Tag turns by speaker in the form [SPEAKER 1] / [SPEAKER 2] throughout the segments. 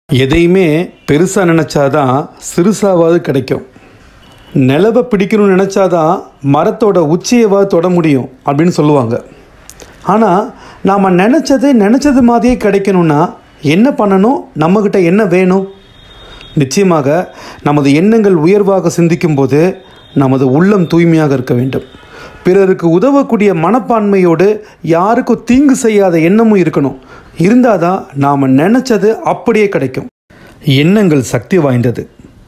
[SPEAKER 1] எதையுமே பெருசாக நினச்சாதான் சிறுசாவது கிடைக்கும் நிலவை பிடிக்கணும்னு நினச்சாதான் மரத்தோட உச்சியவாது தொட முடியும் அப்படின்னு சொல்லுவாங்க ஆனால் நாம் நினச்சது நினச்சது மாதிரியே கிடைக்கணும்னா என்ன பண்ணணும் நம்மக்கிட்ட என்ன வேணும் நிச்சயமாக நமது எண்ணங்கள் உயர்வாக சிந்திக்கும்போது நமது உள்ளம் தூய்மையாக இருக்க வேண்டும் பிறருக்கு உதவக்கூடிய மனப்பான்மையோடு யாருக்கும் தீங்கு செய்யாத எண்ணமும் இருக்கணும் இருந்தால் தான் நாம் நினச்சது அப்படியே கிடைக்கும் எண்ணங்கள் சக்தி வாய்ந்தது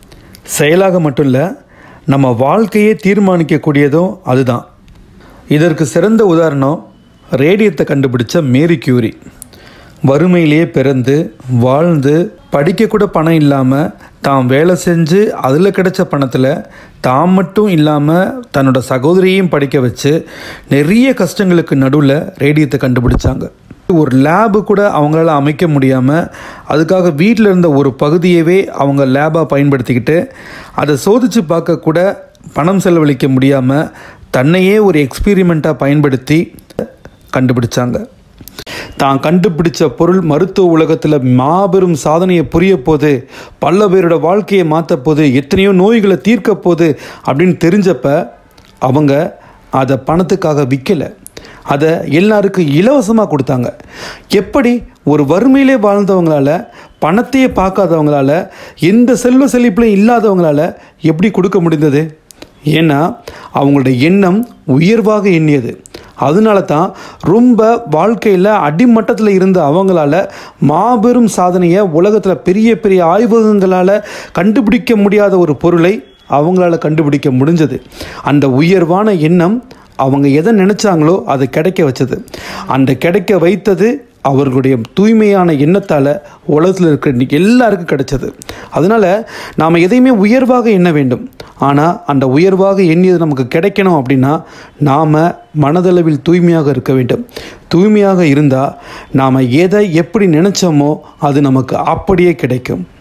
[SPEAKER 1] செயலாக மட்டும் இல்லை நம்ம வாழ்க்கையே தீர்மானிக்கக்கூடியதும் அதுதான் இதற்கு சிறந்த உதாரணம் ரேடியத்தை கண்டுபிடிச்ச மேரி கியூரி வறுமையிலேயே பிறந்து வாழ்ந்து படிக்க கூட பணம் இல்லாமல் தாம் வேலை செஞ்சு அதில் கிடைச்ச பணத்தில் தாம் மட்டும் இல்லாமல் தன்னோட சகோதரியையும் படிக்க வச்சு நிறைய கஷ்டங்களுக்கு நடுவில் ரேடியத்தை கண்டுபிடிச்சாங்க ஒரு லேபு கூட அவங்களால அமைக்க முடியாமல் அதுக்காக வீட்டில் இருந்த ஒரு பகுதியவே அவங்க லேபாக பயன்படுத்திக்கிட்டு அதை சோதித்து பார்க்க கூட பணம் செலவழிக்க முடியாமல் தன்னையே ஒரு எக்ஸ்பீரிமெண்ட்டாக பயன்படுத்தி கண்டுபிடிச்சாங்க தான் கண்டுபிடிச்ச பொருள் மருத்துவ உலகத்தில் மாபெரும் சாதனையை புரிய போது பல பேரோட வாழ்க்கையை மாற்ற போது எத்தனையோ நோய்களை தீர்க்க போது அப்படின்னு தெரிஞ்சப்ப அவங்க அதை பணத்துக்காக விற்கலை அதை எல்லாருக்கும் இலவசமாக கொடுத்தாங்க எப்படி ஒரு வறுமையிலே வாழ்ந்தவங்களால பணத்தையே பார்க்காதவங்களால எந்த செல்வ செழிப்புலையும் இல்லாதவங்களால எப்படி கொடுக்க முடிந்தது ஏன்னா அவங்களோட எண்ணம் உயர்வாக எண்ணியது அதனால தான் ரொம்ப வாழ்க்கையில் அடிமட்டத்தில் இருந்த அவங்களால மாபெரும் சாதனையை உலகத்தில் பெரிய பெரிய ஆய்வகங்களால் கண்டுபிடிக்க முடியாத ஒரு பொருளை அவங்களால கண்டுபிடிக்க முடிஞ்சது அந்த உயர்வான எண்ணம் அவங்க எதை நினச்சாங்களோ அது கிடைக்க வச்சது அந்த கிடைக்க வைத்தது அவர்களுடைய தூய்மையான எண்ணத்தால் உலகத்தில் இருக்கிற எல்லாருக்கும் கிடைச்சது அதனால் நாம் எதையுமே உயர்வாக எண்ண வேண்டும் ஆனால் அந்த உயர்வாக எண்ணியது நமக்கு கிடைக்கணும் அப்படின்னா நாம் மனதளவில் தூய்மையாக இருக்க வேண்டும் தூய்மையாக இருந்தால் நாம் எதை எப்படி நினச்சோமோ அது நமக்கு அப்படியே கிடைக்கும்